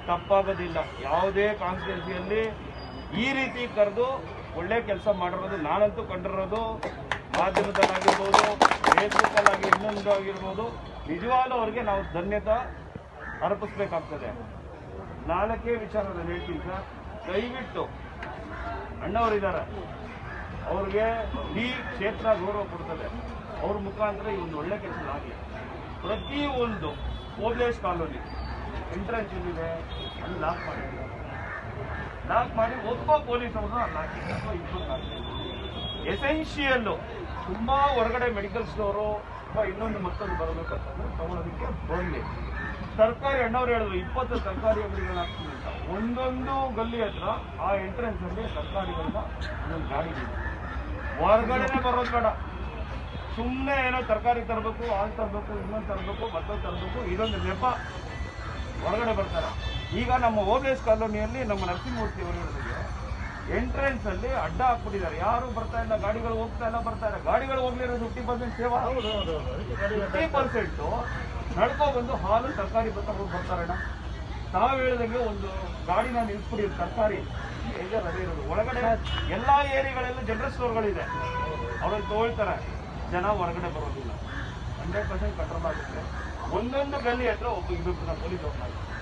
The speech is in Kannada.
ತಪ್ಪಾಗೋದಿಲ್ಲ ಯಾವುದೇ ಕಾನ್ಸ್ಟಿಟ್ಯೂನ್ಸಿಯಲ್ಲಿ ಈ ರೀತಿ ಕರೆದು ಒಳ್ಳೆ ಕೆಲಸ ಮಾಡಿರೋದು ನಾನಂತೂ ಕಂಡಿರೋದು ಮಾಧ್ಯಮದಲ್ಲಾಗಿರ್ಬೋದು ಫೇಸ್ಬುಕ್ಕಲ್ಲಾಗಿ ಇನ್ನೊಂದು ಆಗಿರ್ಬೋದು ನಿಜವಾಗ್ಲೂ ಅವ್ರಿಗೆ ನಾವು ಧನ್ಯತೆ ಅರ್ಪಿಸ್ಬೇಕಾಗ್ತದೆ ನಾಲ್ಕೇ ವಿಚಾರದಲ್ಲಿ ಹೇಳ್ತೀನಿ ಸರ್ ದಯವಿಟ್ಟು ಅಣ್ಣವರಿದ್ದಾರೆ ಅವ್ರಿಗೆ ಈ ಕ್ಷೇತ್ರ ಗೌರವ ಕೊಡ್ತದೆ ಅವ್ರ ಮುಖಾಂತರ ಈ ಒಂದು ಒಳ್ಳೆ ಕೆಲಸ ಆಗಲಿ ಪ್ರತಿಯೊಂದು ಓಬ್ಲೇಶ್ ಕಾಲೋನಿ ಎಂಟ್ರೆನ್ಸ್ ಏನಿದೆ ಅಲ್ಲಿ ಲಾಕ್ ಮಾಡಿ ಲಾಕ್ ಮಾಡಿ ಒಬ್ಬ ಪೊಲೀಸ್ ಅವ್ರನ್ನ ಅಲ್ಲಿ ಹಾಕಿ ಅಥವಾ ಇಬ್ಬರು ಹಾಕಿ ಎಸೆನ್ಷಿಯಲ್ಲು ತುಂಬಾ ಹೊರಗಡೆ ಮೆಡಿಕಲ್ ಸ್ಟೋರು ಅಥವಾ ಇನ್ನೊಂದು ಮತ್ತೊಂದು ಬರಬೇಕಂತಂದ್ರೆ ತಗೊಳ್ಳೋದಕ್ಕೆ ಬರಲಿ ಸರ್ಕಾರಿ ಅಣ್ಣವ್ರು ಹೇಳಿದ್ರು ಇಪ್ಪತ್ತು ಸರ್ಕಾರಿ ಅಂಗಡಿಗಳನ್ನ ಹಾಕ್ತೀವಿ ಅಂತ ಒಂದೊಂದು ಗಲ್ಲಿ ಹತ್ರ ಆ ಎಂಟ್ರೆನ್ಸ್ ಅಲ್ಲಿ ಸರ್ಕಾರಿಗಳನ್ನ ಒಂದೊಂದು ಗಾಡಿ ಇದೆ. ಹೊರಗಡೆನೆ ಬರೋದು ಬೇಡ ಸುಮ್ಮನೆ ಏನೋ ತರಕಾರಿ ತರಬೇಕು ಹಾಲು ತರಬೇಕು ಇನ್ನೊಂದು ತರಬೇಕು ಮತ್ತೊಂದು ತರಬೇಕು ಇದೊಂದು ನೆಪ ಹೊರಗಡೆ ಬರ್ತಾರೆ ಈಗ ನಮ್ಮ ಓಬೇಸ್ ಕಾಲೋನಿಯಲ್ಲಿ ನಮ್ಮ ನರಸಿಂಹಮೂರ್ತಿ ಅವರು ಹೇಳಿದ್ರೆ ಎಂಟ್ರೆನ್ಸ್ ಅಲ್ಲಿ ಅಡ್ಡ ಹಾಕ್ಬಿಟ್ಟಿದ್ದಾರೆ ಯಾರು ಬರ್ತಾ ಇಲ್ಲ ಗಾಡಿಗಳು ಹೋಗ್ತಾ ಇಲ್ಲ ಬರ್ತಾ ಇಲ್ಲ ಗಾಡಿಗಳು ಹೋಗ್ಲಿರೋದು ಫಿಫ್ಟಿ ಪರ್ಸೆಂಟ್ ಸೇವಾ ಫಿಫ್ಟಿ ಪರ್ಸೆಂಟ್ ನಡ್ಕೊ ಬಂದು ಹಾಲು ತರಕಾರಿ ಬರ್ತಾರೆ ಬರ್ತಾರಣ್ಣ ತಾವು ಹೇಳಿದಂಗೆ ಒಂದು ಗಾಡಿನ ನಿಲ್ಸ್ಬಿಡಿ ತರಕಾರಿ ಬೇಜಾರ್ ಅದೇ ಇರೋದು ಒಳಗಡೆ ಎಲ್ಲಾ ಏರಿಯಾಗಳಲ್ಲೂ ಜನರಲ್ ಸ್ಟೋರ್ಗಳಿದೆ ಅವ್ರಲ್ಲಿ ತಗೊಳ್ತಾರೆ ಜನ ಹೊರಗಡೆ ಬರೋದಿಲ್ಲ ಹಂಡ್ರೆಡ್ ಪರ್ಸೆಂಟ್ ಕಂಟ್ರೋಲ್ ಆಗುತ್ತೆ ಒಂದೊಂದು ಗಲ್ಲಿ ಹತ್ರ ಒಬ್ಬ ಇಬ್ಬರು ಪೊಲೀಸ್ ಅವ್ರನ್ನ